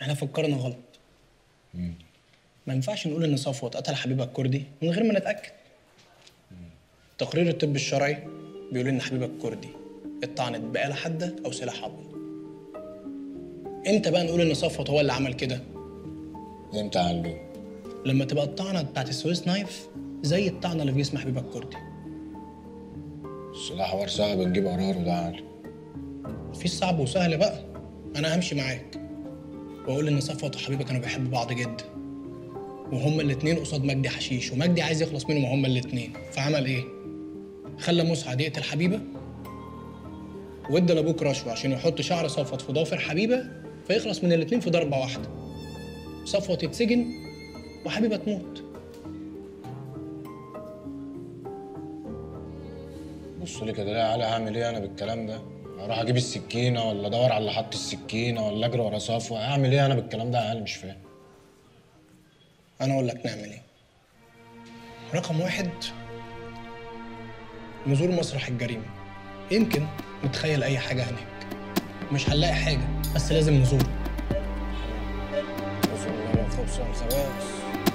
احنا فكرنا غلط ما ينفعش نقول ان صفوت قتل حبيبها الكردي من غير ما نتاكد تقرير الطب الشرعي بيقول ان حبيبها الكردي اتطعنت بآلة حادة او سلاح ابيض امتى بقى نقول ان صفوت هو اللي عمل كده امتى علو لما تبقى الطعنه بتاعت السويس نايف زي الطعنه اللي في جسم حبيبها الكردي السلاح حوار صعب نجيب قراره ده عالي مفيش صعب وسهل بقى انا همشي معاك واقول ان صفوت وحبيبه كانوا بيحبوا بعض جدا وهما الاتنين قصاد مجدي حشيش ومجدي عايز يخلص منهم هما الاتنين فعمل ايه خلى مسعد يقتل حبيبه وادى لابوك رشوه عشان يحط شعر صفوت في ضافر حبيبه فيخلص من الاتنين في ضربه واحده صفوت يتسجن وحبيبه تموت بصوا لي كده ليه يا علي هعمل ايه انا بالكلام ده اروح اجيب السكينه ولا ادور على اللي حط السكينه ولا اجري ورا صفوه اعمل ايه انا بالكلام ده يا علي مش فاهم انا اقول لك نعمل ايه رقم واحد نزور مسرح الجريمه يمكن نتخيل اي حاجه هناك مش هنلاقي حاجه بس لازم نزور بصوا لي انا خبز الخباز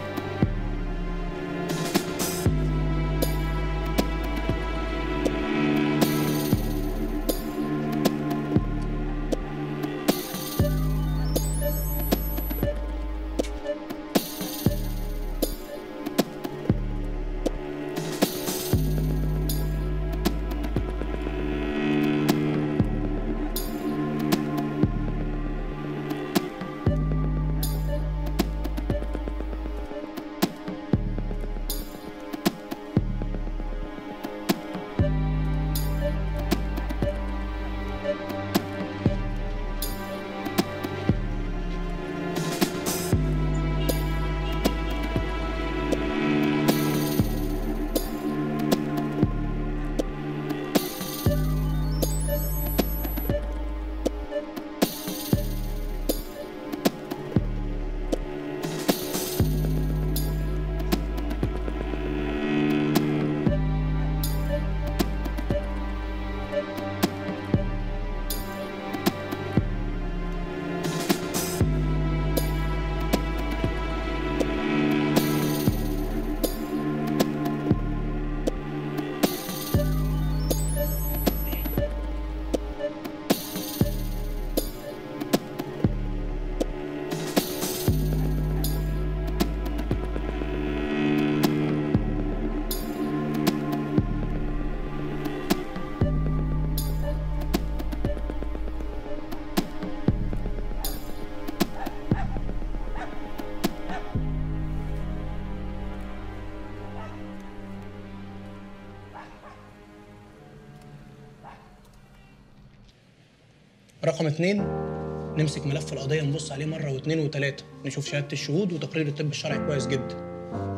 رقم اتنين نمسك ملف القضية نبص عليه مرة واتنين وتلاتة نشوف شهادة الشهود وتقرير الطب الشرعي كويس جدا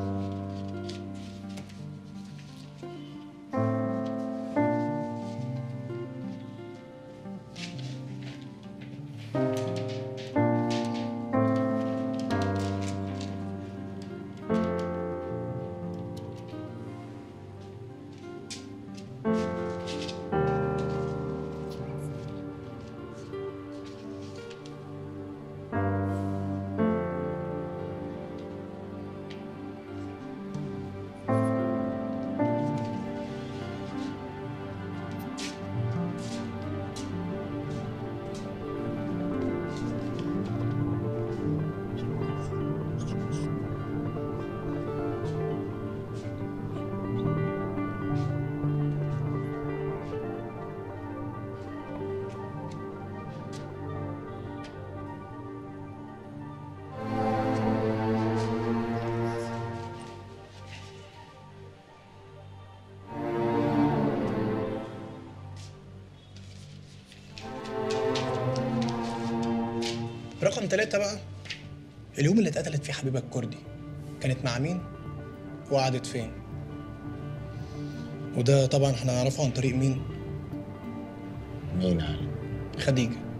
رقم تلاتة بقى اليوم اللي اتقتلت فيه حبيبة الكردي كانت مع مين وقعدت فين وده طبعا هنعرفه عن طريق مين مين يا علي خديجة